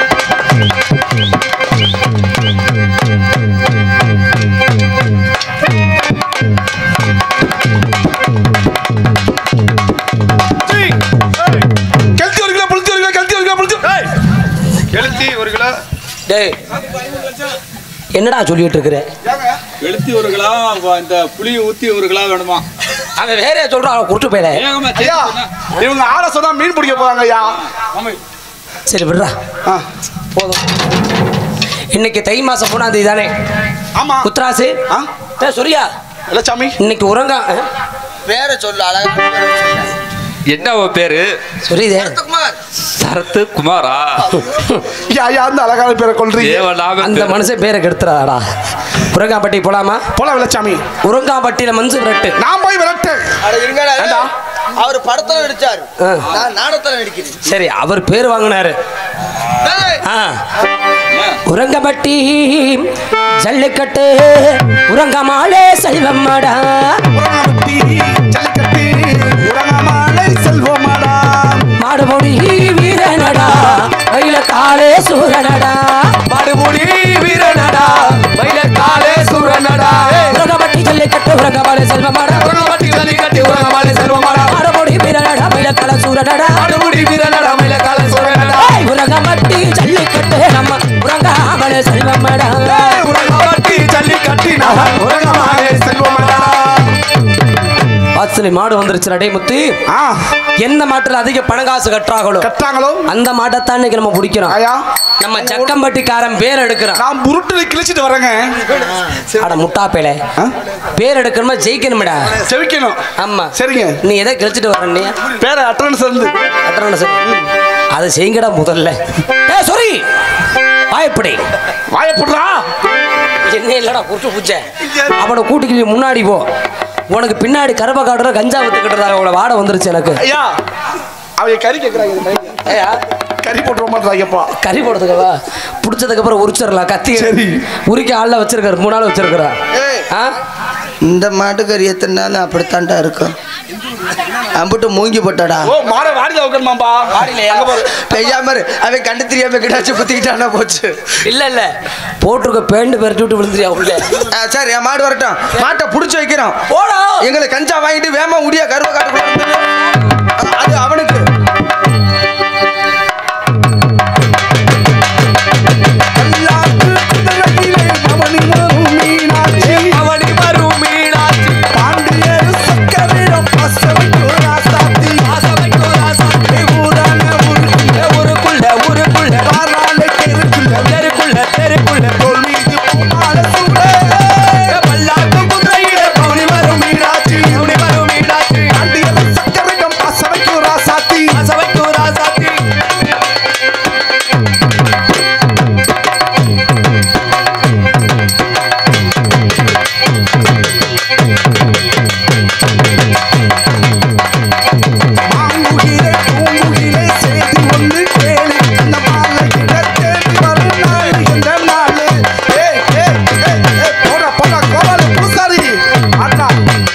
ஏய் ஏய் கெளுத்தி ஒரு கிலோ புளித்தி ஒரு கிலோ கெளுத்தி ஒரு கிலோ புளித்தி ஏய் கெளுத்தி ஒரு கிலோ டேய் என்னடா சொல்லிட்டு இருக்கிற எழுத்தி ஒரு கிலோ இந்த புளியை ஊத்தி ஒரு கிலோ வேணுமா அவன் வேற சொல்றான் அவன் குருட்டு போயிட வேகமா ஐயா சேர்த்து சொன்னா. இவங்க ஆளை சொன்னா மீன் பிடிக்க போறாங்க ஐயா ஆமா. சரி விடுறா ஆ, போதும் இன்னைக்கு தை மாசம் மூணாம் தேதி தானே ஆமா குத்ராசு ஆ? டேய், சொரியா வெள்ளச்சாமி இன்னைக்கு உறங்க பேரை சொல்லு அழகா பேரை சொல்லு. என்ன உன் பேரு சொல்லிதே குமார் சரத்து குமாரா யா யா அந்த அழகான பேரை கொள்றீங்க தேவநாம அந்த மனுஷன் பேரை கெடுத்துறாடா உறங்காம்பட்டி போலாமா போல வெள்ளச்சாமி உறங்காம்பட்டியில மஞ்சு விரட்டு நான் போய் விரட்டு அட இருங்கடா ஏண்டா? அவர் படத்துல நடிச்சாரு ஆ. நான் நாடகத்துல நடிக்கிறேன் சரி அவர் பேர் வாங்கினாரு ஏய், ஆ. உறங்கப்பட்டி ஜல்லிக்கட்டு உறங்கமாலே செல்வம்மாடா உறங்கப்பட்டி ஜல்லிக்கட்டு உறங்கமாலை செல்வமாடா மாடுமொழி வீரனடா மயில காலே சூரனடா மறுமுடி வீரனடா மயில காலே சூரனடா உறங்கப்பட்டி ஜல்லிக்கட்டு உறங்கமாலே செல்வம்மாடா உறங்கப்பட்டி ஜல்லிக்கட்டு உறங்கமாலே செல்வமாடா மாடுமொழி வீரனடா மயில கால சூரனடா மறுமுடி வீரனடா மயில காலே சூரனடா ஏய், உறங்கப்பட்டி ஜல்லிக்கட்டு நம்ம உறங்காமலே செல்வம்மாடா உறங்கப்பட்டி ஜல்லிக்கட்டு நான் உறங்கமாலே செல்வமாடா வாசலி மாடு வந்துருச்சு நடை முத்து ஆ எந்த மாட்டுல அதிக பணங்காசு கட்டுறாங்களோ கட்டாங்களோ அந்த மாட்டைத்தான் இன்னைக்கு நம்ம பிடிக்கிறோம் ஆயா நம்ம ஜக்கம்பட்டிக்காரன் பேர் எடுக்கிறான் நான் புருட்டு கிழிச்சிட்டு வரேங்க அட முட்டா பேலே ஆ? பேர் எடுக்கணுமா ஜெயிக்கணும்டா செவிக்கணும் ஆமா சரிங்க நீ எதை கிழிச்சிட்டு வர நீ பேர அட்டனன்ஸ் இருந்து அட்டனோட சரி அதை செய்யுங்கடா முதல்ல ஏ சாரி வாய்ப்படி வாயப்படுறா என்ன இல்லடா குறுக்கு பூச்சை அவனை கூட்டிக்கு நீ முன்னாடி போ உனக்கு பின்னாடி கருப்ப காடுற கஞ்சா வித்துக்கிட்டு அவளோட வாடை வந்துருச்சு எனக்கு ஐயா அவங்க கறி கேட்குறாங்க இந்த பையன். ஏயா கறி போட்டு மாட்டாங்கப்பா கறி போடுறதுக்கவா பிடிச்சதுக்கு அப்புறம் உரிச்சிடலாம் கத்தி சரி. உரிக்க ஆள்ல வச்சிருக்காரு மூணு நாள் வச்சிருக்கிறா ஏய். ஆ இந்த மாட்டுக்கறி எத்தனை நாள் அப்படித்தான்டா இருக்கும் அம்பிட்டு மூங்கி போட்டாடா ஓ மாட வாடில உட்காருமாம்பா வாடிலையா பெய்யாம இரு. அவன் கண்டு தெரியாம கிட்டாச்சு குத்திக்கிட்டானா போச்சு இல்ல இல்ல போட்டிருக்க பேண்டு பெரட்டி விட்டு விழுந்துறியா உள்ள ஆ, சரி என் மாடு வரட்டும் மாட்டை புடிச்சு வைக்கிறோம் போடா எங்களுக்கு கஞ்சா வாங்கிட்டு வேமா முடியா கருவ காட்டுக்குள்ள வந்துரு. அது அவனுக்கு அல்லாத்து குதிரையிலே பவனி வரும் மீனாட்சி அவனி வரும் மீனாட்சி பாண்டியர் சக்கரிடம் பசவைக்கு ராசாத்தி ஆசவைக்கு ராசாத்தி ஊரான ஊருக்குள்ள ஊருக்குள்ள ஊருக்குள்ள பாராள தெருக்குள்ள தெருக்குள்ள தெருக்குள்ள தோல் மீது பூமால சூடே பல்லாக்கு குதிரையில பவுனி வரும் மீனாட்சி பவுனி வரும் மீனாட்சி பாண்டியர் சக்கரிடம் பசவைக்கு ராசாத்தி ஆசவைக்கு ராசாத்தி மாங்குகிலே பூங்குகிலே செய்தி ஒன்று கேளு இந்த மாலையிட தேடி வரும் நாள் இந்த நாள் ஏய் ஏய் ஏய் ஏய் போடா போடா கோபால புதுசாரி ஆட்டா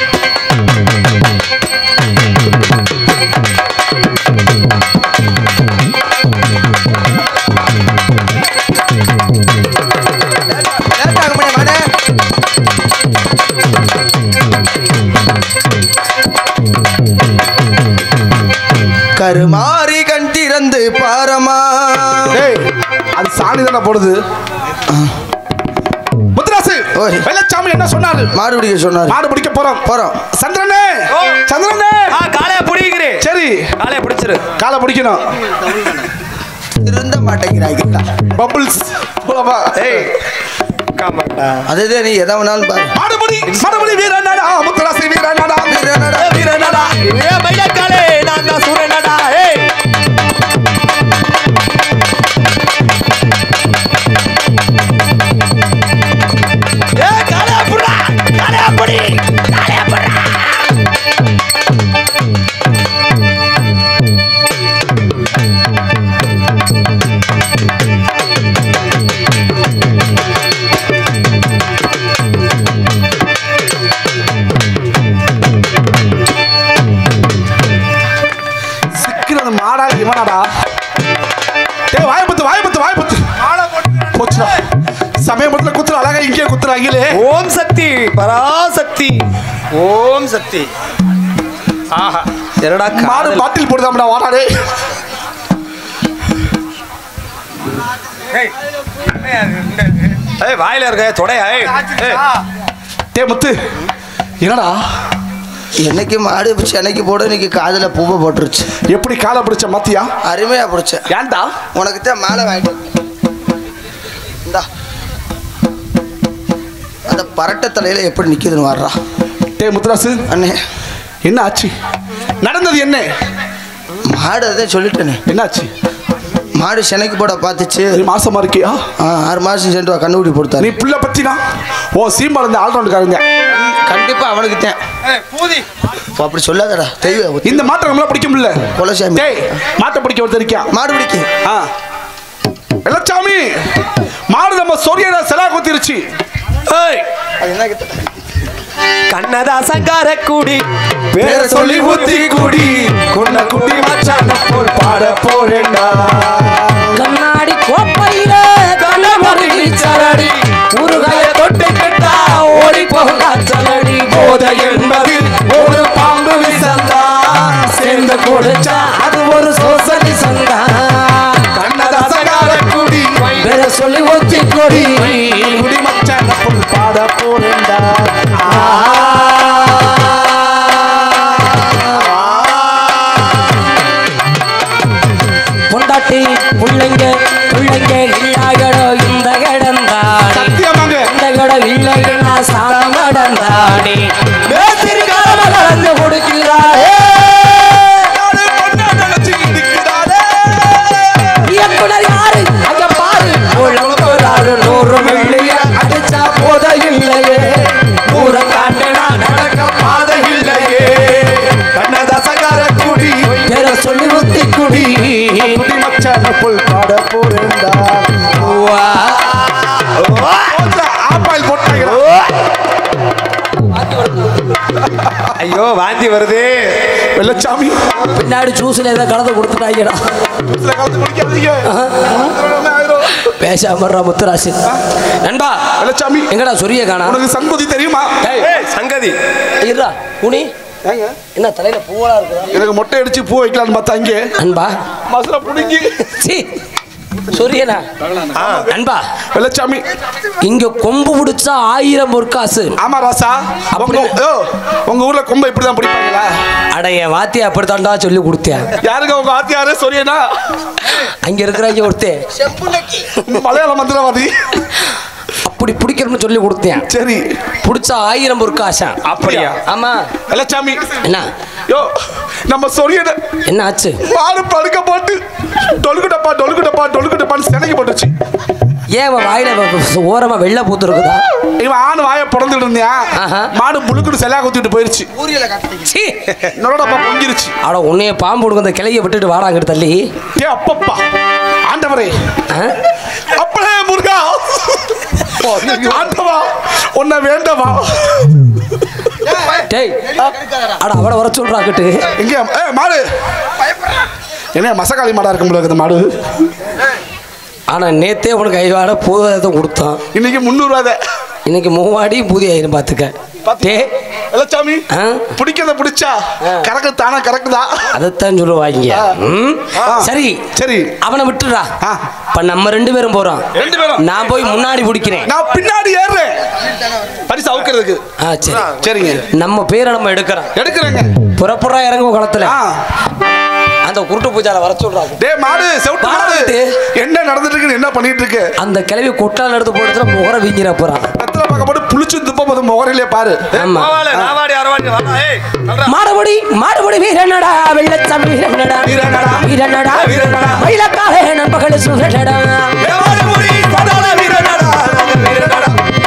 லேட்டாக முடியும் மாடே கருமாறி கண் திறந்து பாரமா டேய் அது சாணி தானே போடுது முத்துராசு ஓய். வெள்ளச்சாமி என்ன சொன்னாரு மாடு பிடிக்க சொன்னார் மாடு பிடிக்க போறோம் போறோம் சந்திரனே ஓ. சந்திரனே ஆ காலைய புடிக்கிறேன் சரி காலைய பிடிச்சிரு காலை பிடிக்கணும் திருந்த மாட்டேங்கிறாங்க பபிள்ஸ் போலவா ஏய் காமாட்டா அதுதான் நீ எதை வேணாலும் பாரு மாடுபடி மாடுபடி வீரனாடா முத்துராசு வீரனாடா வீரனடா. வீரனடா ஏ மயிலக்காலே நான் தான் சூரனடா ஏய் ஏ காலைய புடா காலைய புடி காலைய புடா சிக்கிறது மாடா இவனாடா டேய் வாய பத்து வாய பத்து வாய பத்து போச்சுடா சமயபுரத்துல குத்துற அழகா இங்கே குத்துறாங்களே ஓம் சக்தி பராசக்தி ஓம் சக்தி ஆஹா என்னடா மாடு காதல். பாட்டில் போடுதாம்டா வாடாடே ஏய், ஏய் வாயில இருக்க தொடையா ஏய் ஏய். டேய் முத்து என்னடா என்னைக்கு மாடு சென்னைக்கு போட இன்னைக்கு காதுல பூவை போட்டுருச்சு எப்படி காலை பிடிச்ச மத்தியா அருமையா பிடிச்ச ஏன்டா உனக்கு தான் மாலை வாங்கிட்டு வந்தேன். இந்தா அந்த பரட்ட தலையில எப்படி நிக்குதுன்னு வர்றா டே முத்துராசு அண்ணே என்ன ஆச்சு நடந்தது என்ன மாடு அதான் சொல்லிட்டேனே என்ன ஆச்சு மாடு செனைக்கு போட பார்த்துச்சு நீ மாசமா இருக்கியா ஆ, ஆறு மாசம் சென்று கண்டுபிடி நீ கொடுத்தாரு புள்ள பத்தினா ஓ சீமா இருந்த ஆல்ரவுண்டுக்காரங்க கண்டிப்பா அவனுக்கு தான் பூதி அப்படி சொல்லாதடா தெய்வ இந்த மாட்டை நம்மள பிடிக்க முடியல குலசாமி. டேய் மாட்டை பிடிக்க ஒருத்தர் இருக்கியா மாடு பிடிக்கு ஆ வெள்ளச்சாமி மாடு நம்ம சொரியடா செலா குத்திருச்சு அது என்ன கிட்ட கண்ணதாசங்கார குடி பேர சொல்லி ஊத்தி குடி குன்ன குட்டி மச்சான போல் பாட போறேன்டா கண்ணாடி கோப்பையில கண்ணமருகி சரடி உருகைய தொட்டு கிட்டா ஓடி போகா சலடி போத என்பது ஒரு பாம்பு விசந்தா சேர்ந்து கொடுச்சா அது ஒரு சோசலி சந்தா கண்ணதாசங்கார குடி வேற சொல்லி ஒத்தி கொடி குடி மச்சான புல் பாட போறேன்டா பொண்டாட்டி பிள்ளைங்க பிள்ளைங்க இல்லாகடோ இந்த கடந்தாடி சத்தியமாங்க இந்த கடம் இல்லைன்னா சாதம் கடந்தாடி மேத்திரிக்காரம கலந்து கொடுக்கிறாரே இயக்குனர் யாரு அங்க பாரு உழவுறாரு நூறு வெள்ளிய அடிச்சா போத இல்லையே நூற காண்டனா நடக்க பாதை இல்லையே கண்ணதாசங்கார குடி பேர சொல்லி ஊத்தி குடி குடி மச்சான புல் பாட போறேன்டா வா. ஆப்பாயில் போட்டாங்க ஐயோ வாந்தி வருது வெள்ளச்சாமி பின்னாடி ஜூஸ்ல ஏதோ கலந்து கொடுத்துட்டாங்கடா வீட்டுல கலந்து குடிக்காதீங்க ஆயிரும். பேசாம முத்துராசு நண்பா வெள்ளச்சாமி எங்கடா சொரிய காணா உனக்கு சங்கதி தெரியுமா ஏய், சங்கதி இருடா உனி என்ன தலையில பூவலா இருக்குதா எனக்கு மொட்டை அடிச்சு பூ வைக்கலாம்னு பார்த்தா இங்கே அன்பா மசுல புடுங்கி சீ சொரியனா அன்பா வெள்ளச்சாமி இங்க கொம்பு பிடிச்சா ஆயிரம் பொற்காசு ஆமா ராசா உங்க ஓ, உங்க ஊர்ல கொம்பை இப்படிதான் பிடிப்பாங்களா அட என் வாத்தி அப்படித்தான்டா சொல்லி கொடுத்தேன் யாருங்க உங்க ஆத்தியாரு சொரியனா அங்க இருக்கிறாங்க ஒருத்தன் மலையாள மந்திரவாதி அப்படி பிடிக்கணும்னு சொல்லி கொடுத்தேன் சரி பிடிச்சா ஆயிரம் பொற்காசம் அப்படியா ஆமா வெள்ளச்சாமி என்ன யோ நம்ம சொரியன என்ன ஆச்சு மாடு படுக்க போட்டு டொலுக்குட்டப்பா டொலுக்குட்டப்பா டொலுக்குட்டப்பான்னு சினைக்கு போட்டுச்சு ஏன் அவன் வாயில வ- ஓரமா வெள்ளை பூத்து இருக்குதா இவன் ஆண் வாயை பிறந்துட்டு இருந்தியா ஆஹா. மாடு புழுக்குன்னு செலா குத்திட்டு போயிருச்சு சீ நொடப்பா பொங்கிருச்சு அட உன்னைய பாம்பு கொடுக்க அந்த கிளைய விட்டுட்டு வாடா அங்கிட்டு தள்ளி ஏ அப்பப்பா ஆண்டவரே ஆ? அப்பளே முருகா ஆண்டவா உன்னை வேண்டவா டேய் அட அவட வர சொல்றா அங்கிட்டு எங்க ஏ மாடு என்ன மசக்காளி மாடா இருக்கும் போல இருக்குது மாடு ஆனா நேத்தே உனக்கு ஐவாட பூதத்தை கொடுத்தான் இன்னைக்கு முந்நூறுவாத இன்னைக்கு மூவாடி பூதி ஆயிரம் பாத்துக்க டே வெள்ளச்சாமி ஆ? பிடிக்கிறத பிடிச்சா கறக்கு தானா கறக்குதா அதைத்தான் சொல்லுவாங்க ம்? சரி சரி அவனை விட்டுடா ஆ. இப்ப நம்ம ரெண்டு பேரும் போறோம் ரெண்டு பேரும் நான் போய் முன்னாடி பிடிக்கிறேன் நான் பின்னாடி ஏறுறேன் பரிசு அவுக்கிறதுக்கு ஆ சரி சரிங்க நம்ம பேரை நம்ம எடுக்கிறோம் எடுக்கிறேங்க புறப்புறா இறங்கும் குளத்துல ஆ அந்த குருட்டு பூஜால வர சொல்றாங்க டேய் மாடு செவுட்டு மாடு மாடு. என்ன நடந்துட்டு இருக்கு என்ன பண்ணிட்டு இருக்கு அந்த கிளவி கொட்டால் எடுத்து போடுறதுல முகர வீங்கிற போறான் கத்திர பார்க்க போட்டு புளிச்சு துப்ப போது முகரையிலே பாரு ஆமா போவாலே, நாவாடி அரவாடி வாடா, ஏய், நல்றா. மாடுபடி மாடுபடி வீரனடா வெள்ளச்சாமி வீரனடா வீரனடா. வீரனடா வீரனடா. மயிலக்காக நண்பகல் சுழடா தேவாடி முடி, சதான வீரனடா, வீரனடா.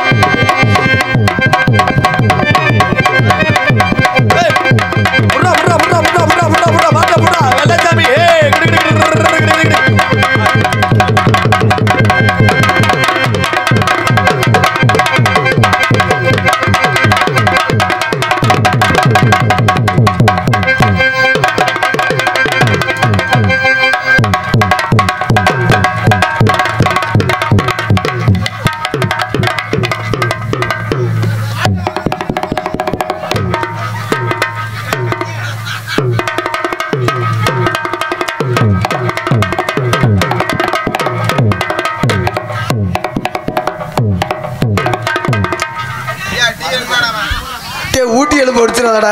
ஏய், புட்றா, புட்றா, புட்றா, புட்றா, புட்றா, புட்றா, புட்றா, மாட்டை புட்றா, வெள்ளச்சாமி, ஏய், கிடு, கிடு, கிடு, கிடு, கிடு, கிடு, கிடு. டேய், ஊட்டி எலும்பு ஒடிச்சிடாதடா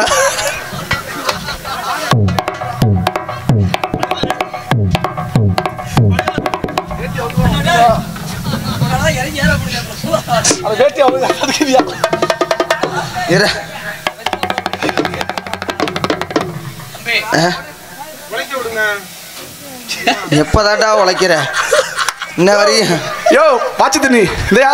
அது வேட்டி அவங்க அதுக்குதியா இரு ஆ? எப்பதாண்டா உழைக்கிற இன்ன வரையும் யோ பாச்சு தண்ணி இல்லையா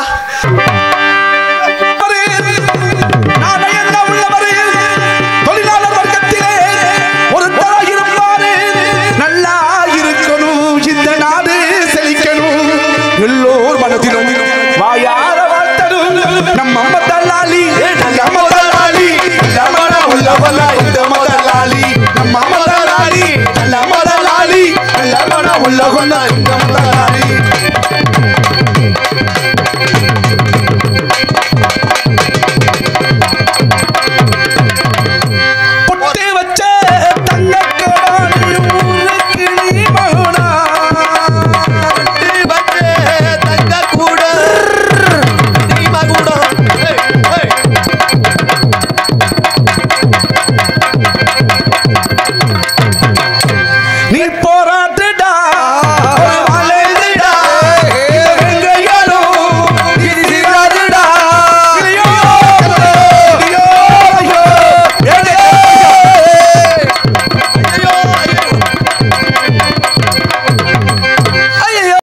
நானே என்ன உள்ளவரே, தொழிலாளர் வர்க்கத்திலே ஒருத்தராக இருப்பாரு. நல்லா இருக்கணும், இந்த நாடு செழிக்கணும். எல்லோர் மனதிலும் வாயார வாழ்த்தணும். நம்ம அம்மா தள்ளாளி, நம்ம முதலாளி, நம்மட உள்ளவளா இந்த முதலாளி. நம்ம அம்மா தள்ளாளி, நம்ம முதலாளி, நம்மட உள்ளவளா இந்த முதலாளி.